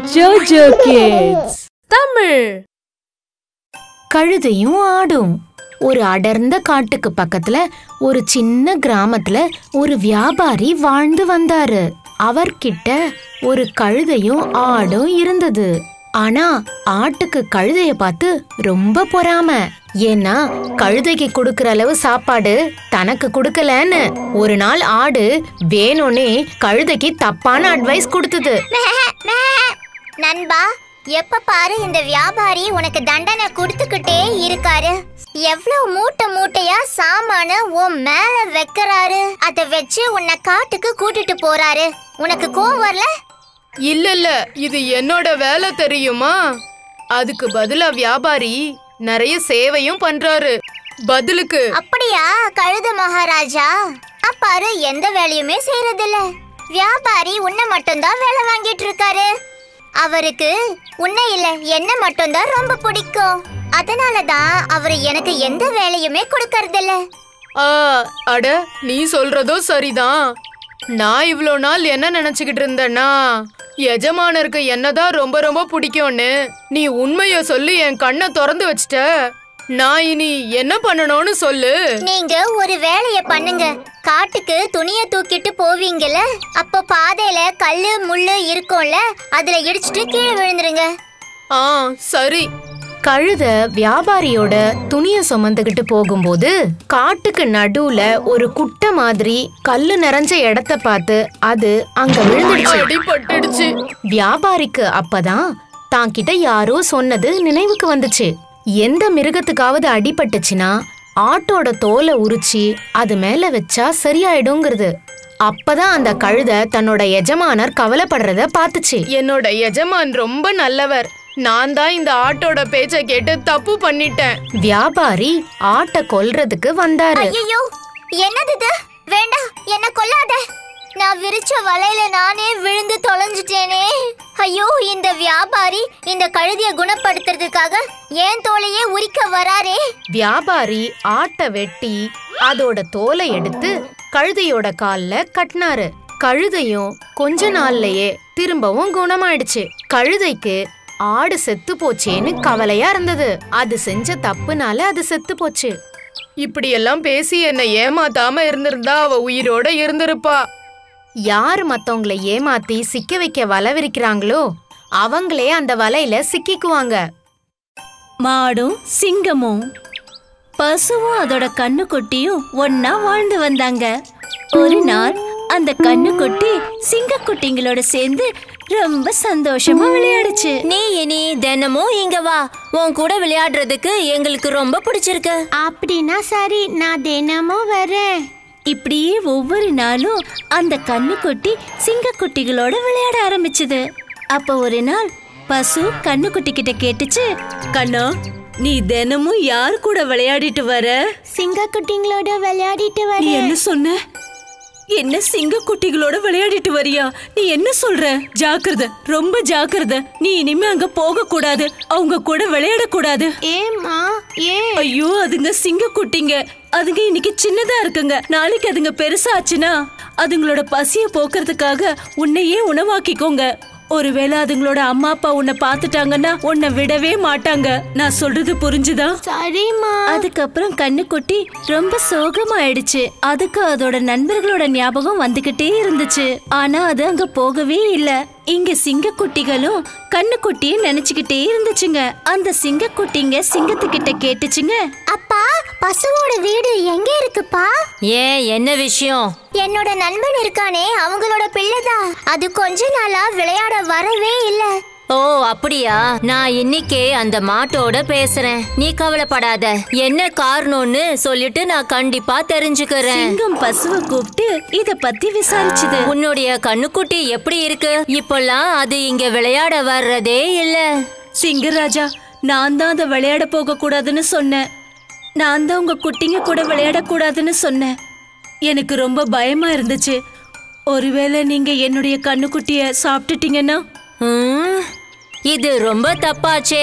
ஜோஜோ kids Tamil கழுதையும் ஆடும் ஒரு அடர்ந்த காட்டுக்கு பக்கத்துல ஒரு சின்ன கிராமத்துல ஒரு வியாபாரி வாழ்ந்து வந்தாரு அவர்கிட்ட ஒரு கழுதையும் ஆடும் இருந்தது ஆனா ஆட்டுக்கு கழுதைய பார்த்து ரொம்ப பொறாம ஏன்னா கழுதைக்கு கொடுக்கற அளவு சாப்பாடு தனக்கு கொடுக்கலன்னு ஒரு நாள் ஆடு வேணும்னே கழுதைக்கு தப்பான அட்வைஸ் கொடுத்தது நண்பா எப்ப பாரு இந்த வியாபாரி உனக்கு தண்டனை கொடுத்துக்கிட்டே இருக்காரு எவ்வளவு மூட்டை மூட்டையா சாமான உன் மேல வைக்கிறாரு அத வச்சு உன்னை காட்டுக்கு கூட்டிட்டு போறாரு உனக்கு கோவம் வரல இல்ல இல்ல இது என்னோட வேலை தெரியுமா அதுக்கு பதிலா வியாபாரி நிறைய சேவையும் பண்றாரு பதிலுக்கு அப்படியா கழுத மகாராஜா அப்பாரு எந்த வேலையுமே செய்யறதில்ல வியாபாரி உன்னை மட்டும்தான் வேலை வாங்கிட்டு இருக்காரு அவருக்கு உன்னை இல்ல என்ன மட்டும்தான் ரொம்ப பிடிக்கும் அதனாலதான் அவர் எனக்கு எந்த வேலையுமே கொடுக்கறதில்ல ஆ அட நீ சொல்றதும் சரிதான் நான் இவ்ளோ நாள் என்ன நினைச்சுக்கிட்டு இருந்தேன்னா எஜமானருக்கு என்னதான் ரொம்ப ரொம்ப பிடிக்கும்னு நீ உண்மைய சொல்லி என் கண்ணை திறந்து வச்சிட்ட நான் இனி என்ன பண்ணணும்னு சொல்லு நீங்க ஒரு வேலைய பண்ணுங்க காட்டுக்கு துணிய தூக்கிட்டு போவீங்கல்ல அப்போ பாதையில கல்லு முள்ளு இருக்கும்ல அதுல இடிச்சிட்டு கீழே விழுந்துருங்க ஆ சரி கழுத வியாபாரியோட துணிய சுமந்துகிட்டு போகும்போது காட்டுக்கு நடுவுல ஒரு குட்டை மாதிரி கல்லு நிறைஞ்ச இடத்த பார்த்து அது அங்க விழுந்துடுச்சு அடிபட்டுடுச்சு வியாபாரிக்கு அப்பதான் தான் கிட்ட யாரோ சொன்னது நினைவுக்கு வந்துச்சு எந்த மிருகத்துக்காவது அடிபட்டுச்சுன்னா ஆட்டோட தோலை உரிச்சு அது மேல வச்சா சரியாயிடுங்கிறது அப்பதான் அந்த கழுத தன்னோட எஜமானர் கவலைப்படுறத பார்த்துச்சு என்னோட எஜமான் ரொம்ப நல்லவர் நான் தான் இந்த ஆட்டோட பேச்ச கேட்டு தப்பு பண்ணிட்டேன் வியாபாரி ஆட்டை கொல்றதுக்கு வந்தாரு ஐயோ என்னது இது வேண்டாம் என்ன கொல்லாத நான் விரிச்ச வலையில நானே விழுந்து தொலைஞ்சிட்டேனே ஐயோ இந்த வியாபாரி இந்த கழுதிய குணப்படுத்துறதுக்காக ஏன் தோலையே உரிக்க வராரே வியாபாரி ஆட்டை வெட்டி அதோட தோலை எடுத்து கழுதையோட கால்ல கட்டினாரு கழுதையும் கொஞ்ச நாள்லயே திரும்பவும் குணமாயிடுச்சு கழுதைக்கு ஆடு செத்து போச்சேன்னு கவலையா இருந்தது அது செஞ்ச தப்புனால அது செத்து போச்சு இப்படி எல்லாம் பேசி என்னை ஏமாத்தாம இருந்திருந்தா அவ உயிரோட இருந்திருப்பா யார் மத்தவங்கள ஏமாத்தி சிக்க வைக்க வலை விரிக்கிறாங்களோ அவங்களே அந்த வலையில சிக்கிக்குவாங்க மாடும் சிங்கமும் பசுவும் அதோட கண்ணுக்குட்டியும் ஒன்னா வாழ்ந்து வந்தாங்க ஒரு நாள் அந்த கண்ணுக்குட்டி சிங்கக்குட்டிங்களோட சேர்ந்து ரொம்ப சந்தோஷமா விளையாடுச்சு நீ இனி தினமும் இங்க வா உன் கூட விளையாடுறதுக்கு எங்களுக்கு ரொம்ப பிடிச்சிருக்கு அப்படின்னா சரி நான் தினமும் வரேன் இப்படியே ஒவ்வொரு நாளும் அந்த கண்ணுக்குட்டி சிங்கக்குட்டிகளோட விளையாட ஆரம்பிச்சது அப்ப ஒரு நாள் பசு கண்ணுக்குட்டி கிட்ட கேட்டுச்சு கண்ணா நீ தினமும் யார் கூட விளையாடிட்டு வர சிங்க குட்டிங்களோட விளையாடிட்டு நீ என்ன சொன்ன என்ன சிங்க குட்டிகளோட விளையாடிட்டு வரியா நீ என்ன சொல்ற ஜாக்கிரத ரொம்ப ஜாக்கிரத நீ இனிமே அங்க போக கூடாது அவங்க கூட விளையாட கூடாது ஏம்மா ஏன் ஐயோ அதுங்க சிங்க குட்டிங்க அதுங்க இன்னைக்கு சின்னதா இருக்குங்க நாளைக்கு அதுங்க பெருசாச்சுன்னா அதுங்களோட பசிய போக்குறதுக்காக உன்னையே உணவாக்கிக்கோங்க ஒருவேளை அதுங்களோட அம்மா அப்பா உன்னை பாத்துட்டாங்கன்னா உன்னை விடவே மாட்டாங்க நான் சொல்றது புரிஞ்சுதா சரிம்மா அதுக்கப்புறம் கண்ணுக்குட்டி ரொம்ப சோகமாயிடுச்சு அதுக்கு அதோட நண்பர்களோட ஞாபகம் வந்துகிட்டே இருந்துச்சு ஆனா அது அங்க போகவே இல்ல இங்க சிங்கக்குட்டிகளும் கண்ணுக்குட்டிய நினைச்சுக்கிட்டே இருந்துச்சுங்க அந்த சிங்கக்குட்டிங்க சிங்கத்துக்கிட்ட கேட்டுச்சுங்க அப்பா பசுவோட வீடு எங்க இருக்குப்பா ஏன் என்ன விஷயம் என்னோட நண்பன் இருக்கானே அவங்களோட பிள்ளைதான் அது கொஞ்ச நாளா விளையாட வரவே இல்ல ஓ அப்படியா நான் இன்னைக்கே அந்த மாட்டோட பேசுறேன் நீ கவலைப்படாத என்ன காரணம்னு சொல்லிட்டு நான் கண்டிப்பா தெரிஞ்சுக்கிறேன் சிங்கம் பசுவை கூப்பிட்டு இத பத்தி விசாரிச்சுது உன்னுடைய கண்ணுக்குட்டி எப்படி இருக்கு இப்பெல்லாம் அது இங்க விளையாட வர்றதே இல்ல சிங்கராஜா நான் தான் அதை விளையாட போக கூடாதுன்னு சொன்னேன் நான் தான் உங்க குட்டிங்க கூட விளையாட கூடாதுன்னு சொன்னேன் எனக்கு ரொம்ப பயமா இருந்துச்சு ஒருவேளை நீங்க என்னுடைய கண்ணுக்குட்டிய சாப்பிட்டுட்டீங்கன்னா ஹம், இது ரொம்ப தப்பாச்சே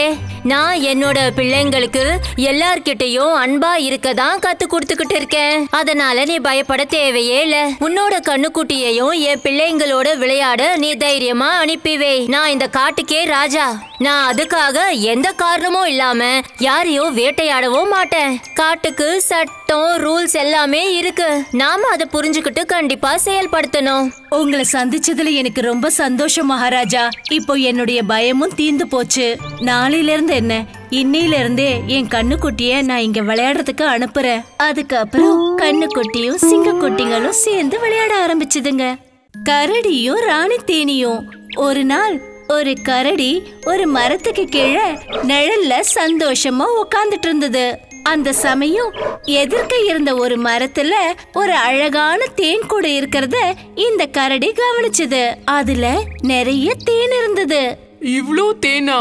நான் என்னோட பிள்ளைங்களுக்கு எல்லார்கிட்டயும் அன்பா இருக்க தான் கத்து கொடுத்துக்கிட்டு இருக்கேன் அதனால நீ பயப்பட தேவையே இல்ல உன்னோட கண்ணுக்குட்டியையும் என் பிள்ளைங்களோட விளையாட நீ தைரியமா அனுப்பி வை நான் இந்த காட்டுக்கே ராஜா நான் அதுக்காக எந்த காரணமும் இல்லாம யாரையும் வேட்டையாடவும் மாட்டேன் காட்டுக்கு சட்டம் ரூல்ஸ் எல்லாமே இருக்கு நாம அதை புரிஞ்சுக்கிட்டு கண்டிப்பா செயல்படுத்தணும் உங்களை சந்திச்சதுல எனக்கு ரொம்ப சந்தோஷம் மகாராஜா இப்போ என்னுடைய பயமும் தீந்து போச்சு நாளையில இருந்து என்ன இன்னையில இருந்தே என் கண்ணுக்குட்டிய நான் இங்க விளையாடுறதுக்கு அனுப்புறேன் அதுக்கப்புறம் கண்ணுக்குட்டியும் சிங்கக்குட்டிங்களும் சேர்ந்து விளையாட ஆரம்பிச்சுதுங்க கரடியும் ராணி தேனியும் ஒரு நாள் ஒரு கரடி ஒரு மரத்துக்கு கீழே நிழல்ல சந்தோஷமா உட்கார்ந்துட்டு இருந்தது அந்த சமயம் எதிர்க்க இருந்த ஒரு மரத்துல ஒரு அழகான தேன் கூடு இருக்கிறத இந்த கரடி கவனிச்சது அதுல நிறைய தேன் இருந்தது இவ்ளோ தேனா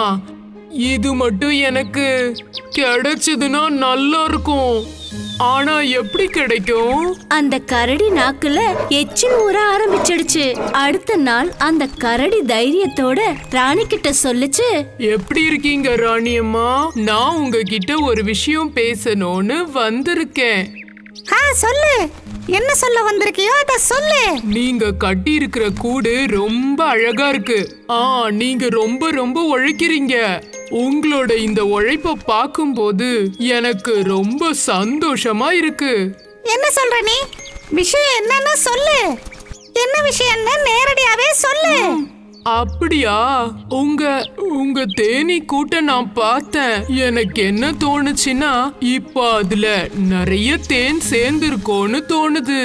இது மட்டும் எனக்கு கிடைச்சதுன்னா நல்லா இருக்கும் ஆனா எப்படி கிடைக்கும் அந்த கரடி நாக்குல எச்சில் ஊற ஆரம்பிச்சிடுச்சு அடுத்த நாள் அந்த கரடி தைரியத்தோட ராணி கிட்ட சொல்லுச்சு எப்படி இருக்கீங்க ராணியம்மா நான் உங்ககிட்ட ஒரு விஷயம் பேசணும்னு வந்திருக்கேன் ஆ சொல்லு என்ன சொல்ல வந்திருக்கியோ அத சொல்லு நீங்க கட்டி இருக்கிற கூடு ரொம்ப அழகா இருக்கு ஆ நீங்க ரொம்ப ரொம்ப உழைக்கிறீங்க உங்களோட இந்த உழைப்ப பார்க்கும்போது எனக்கு ரொம்ப சந்தோஷமா இருக்கு என்ன சொல்ற நீ விஷயம் என்னன்னு சொல்லு என்ன விஷயம்னு நேரடியாவே சொல்லு அப்படியா உங்க உங்க தேனி கூட்ட நான் பார்த்தேன் எனக்கு என்ன தோணுச்சுன்னா இப்ப அதுல நிறைய தேன் சேர்ந்திருக்கோன்னு தோணுது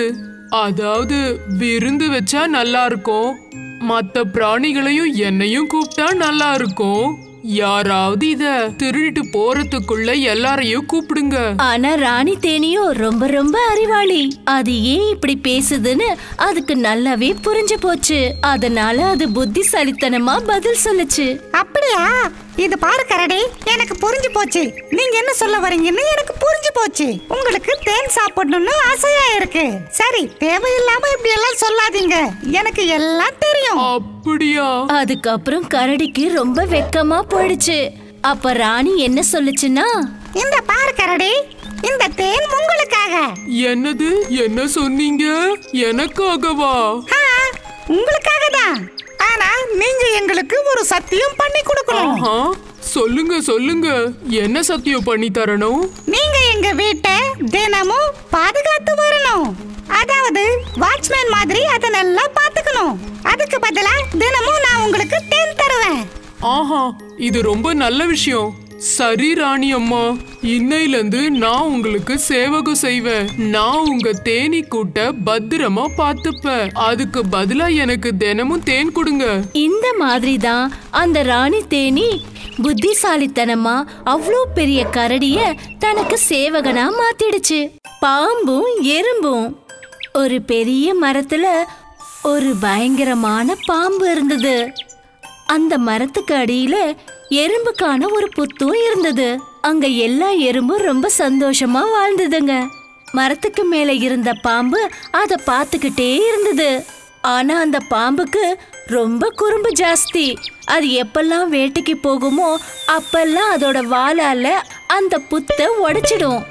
அதாவது விருந்து வச்சா நல்லா இருக்கும் மத்த பிராணிகளையும் என்னையும் கூப்பிட்டா நல்லா இருக்கும் யாராவது இத திருடிட்டு போறதுக்குள்ள எல்லாரையும் கூப்பிடுங்க ஆனா ராணி தேனியும் ரொம்ப ரொம்ப அறிவாளி அது ஏன் இப்படி பேசுதுன்னு அதுக்கு நல்லாவே புரிஞ்சு போச்சு அதனால அது புத்திசாலித்தனமா பதில் சொல்லுச்சு அப்படியா இது பாரு கரடி எனக்கு புரிஞ்சு போச்சு நீங்க என்ன சொல்ல வரீங்கன்னு எனக்கு புரிஞ்சு போச்சு உங்களுக்கு தேன் சாப்பிடணும்னு ஆசையா இருக்கு சரி தேவையில்லாம இப்படி எல்லாம் சொல்லாதீங்க எனக்கு எல்லாம் தெரியும் அப்படியா அதுக்கப்புறம் கரடிக்கு ரொம்ப வெக்கமா போயிடுச்சு அப்ப ராணி என்ன சொல்லுச்சுன்னா இந்த பாரு கரடி இந்த தேன் உங்களுக்காக என்னது என்ன சொன்னீங்க எனக்காகவா ஆ, உங்களுக்காக தான் ஆனா நீங்க எங்களுக்கு ஒரு சத்தியம் பண்ணி கொடுக்கணும் ஆஹா சொல்லுங்க சொல்லுங்க என்ன சத்தியம் பண்ணி தரணும் நீங்க எங்க வீட்டை தினமும் பாதுகாத்து வரணும் அதாவது வாட்ச்மேன் மாதிரி அதை நல்லா பாத்துக்கணும் அதுக்கு பதிலா தினமும் நான் உங்களுக்கு தேன் தருவேன் ஆஹா இது ரொம்ப நல்ல விஷயம் சரி ராணி அம்மா இன்னையில இருந்து நான் உங்களுக்கு சேவகம் செய்வேன் நான் உங்க தேனி கூட்ட பத்திரமா பாத்துப்பேன் அதுக்கு பதிலா எனக்கு தினமும் தேன் கொடுங்க இந்த மாதிரி தான் அந்த ராணி தேனி புத்திசாலித்தனமா அவ்வளோ பெரிய கரடிய தனக்கு சேவகனா மாத்திடுச்சு பாம்பும் எறும்பும் ஒரு பெரிய மரத்துல ஒரு பயங்கரமான பாம்பு இருந்தது அந்த மரத்துக்கு அடியில எறும்புக்கான ஒரு புத்தும் இருந்தது அங்க எல்லா எறும்பும் ரொம்ப சந்தோஷமா வாழ்ந்ததுங்க மரத்துக்கு மேல இருந்த பாம்பு அத பார்த்துக்கிட்டே இருந்தது ஆனா அந்த பாம்புக்கு ரொம்ப குறும்பு ஜாஸ்தி அது எப்பெல்லாம் வேட்டைக்கு போகுமோ அப்பெல்லாம் அதோட வாளால அந்த புத்தை உடைச்சிடும்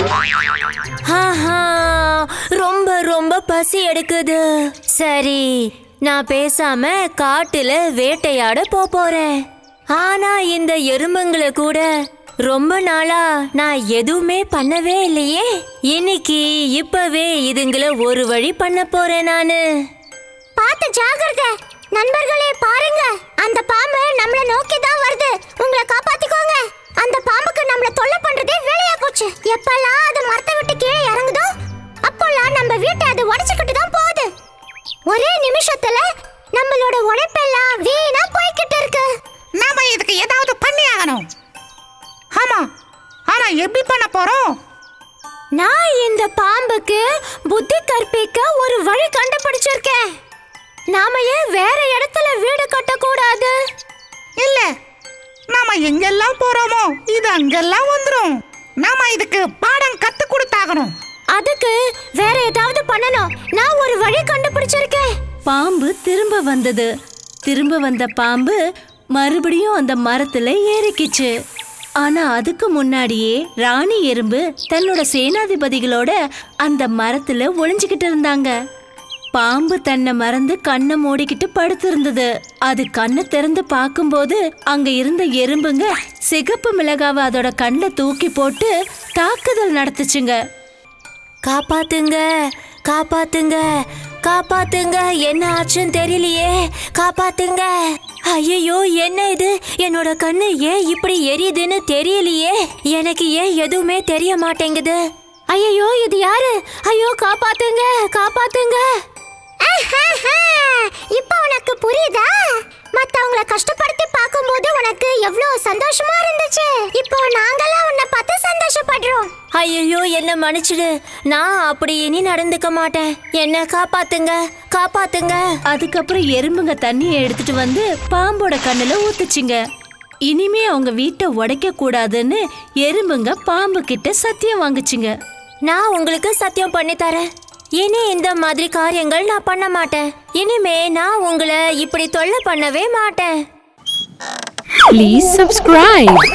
ஆஹா, ரொம்ப ரொம்ப பசி எடுக்குது சரி நான் பேசாம காட்டுல வேட்டையாட போப் போறேன் ஆனா இந்த எறும்புங்களை கூட ரொம்ப நாளா நான் எதுவுமே பண்ணவே இல்லையே இன்னைக்கு இப்பவே இதுங்களை ஒரு வழி பண்ண போறேன் நானு பார்த்து ஜாகிரதை நண்பர்களே பாருங்க அந்த பாம்பு நம்மள நோக்கி தான் வருது உங்களை காப்பாத்திக்கோங்க அந்த பாம்புக்கு நம்மள தொல்லை பண்றதே வேலையா போச்சு எப்பெல்லாம் அது மரத்தை விட்டு கீழே இறங்குதோ அப்போல்லாம் நம்ம வீட்டை அது உடைச்சுக்கிட்டு தான் போகுது ஒரே நிமிஷத்துல நம்மளோட உழைப்பெல்லாம் வீணா போய்கிட்டு இருக்கு நாம இதுக்கு ஏதாவது பண்ணி ஆகணும் ஆமா ஆனா எப்படி பண்ண போறோம் நான் இந்த பாம்புக்கு புத்தி கற்பிக்க ஒரு வழி கண்டுபிடிச்சிருக்கேன் நாம ஏன் வேற இடத்துல வீடு கட்டக்கூடாது இல்ல நாம எங்கெல்லாம் போறோமோ இது அங்கெல்லாம் வந்துரும் நாம இதுக்கு பாடம் கத்து கொடுத்தாகணும் அதுக்கு வேற ஏதாவது பண்ணணும் நான் ஒரு வழி கண்டுபிடிச்சிருக்கேன் பாம்பு திரும்ப வந்தது திரும்ப வந்த பாம்பு மறுபடியும் அந்த மரத்துல ஏறிக்கிச்சு ஆனா அதுக்கு முன்னாடியே ராணி எறும்பு தன்னோட சேனாதிபதிகளோட அந்த மரத்துல ஒளிஞ்சுக்கிட்டு இருந்தாங்க பாம்பு தன்னை மறந்து கண்ணை மூடிக்கிட்டு படுத்திருந்தது அது கண்ணை திறந்து பார்க்கும்போது அங்க இருந்த எறும்புங்க சிகப்பு மிளகாவை அதோட கண்ணுல தூக்கி போட்டு தாக்குதல் நடத்துச்சுங்க காப்பாத்துங்க காப்பாத்துங்க காப்பாத்துங்க என்ன ஆச்சுன்னு தெரியலையே காப்பாத்துங்க ஐயோ என்ன இது என்னோட கண்ணு ஏன் இப்படி எரியுதுன்னு தெரியலையே எனக்கு ஏன் எதுவுமே தெரிய மாட்டேங்குது ஐயோ இது யாரு ஐயோ காப்பாத்துங்க காப்பாத்துங்க இப்போ உனக்கு புரியுதா மத்தவங்கள கஷ்டப்படுத்தி பார்க்கும்போது உனக்கு எவ்வளவு சந்தோஷமா இருந்துச்சு இப்போ நாங்கெல்லாம் உன்னை பார்த்து சந்தோஷப்படுறோம் ஐயோ என்ன மன்னிச்சிடு நான் அப்படி இனி நடந்துக்க மாட்டேன் என்ன காப்பாத்துங்க காப்பாத்துங்க அதுக்கப்புறம் எறும்புங்க தண்ணியை எடுத்துட்டு வந்து பாம்போட கண்ணுல ஊத்துச்சுங்க இனிமே அவங்க வீட்டை உடைக்க கூடாதுன்னு எறும்புங்க பாம்பு கிட்ட சத்தியம் வாங்குச்சுங்க நான் உங்களுக்கு சத்தியம் பண்ணி தரேன் இனி இந்த மாதிரி காரியங்கள் நான் பண்ண மாட்டேன் இனிமே நான் உங்களை இப்படி தொல்லை பண்ணவே மாட்டேன் Please subscribe.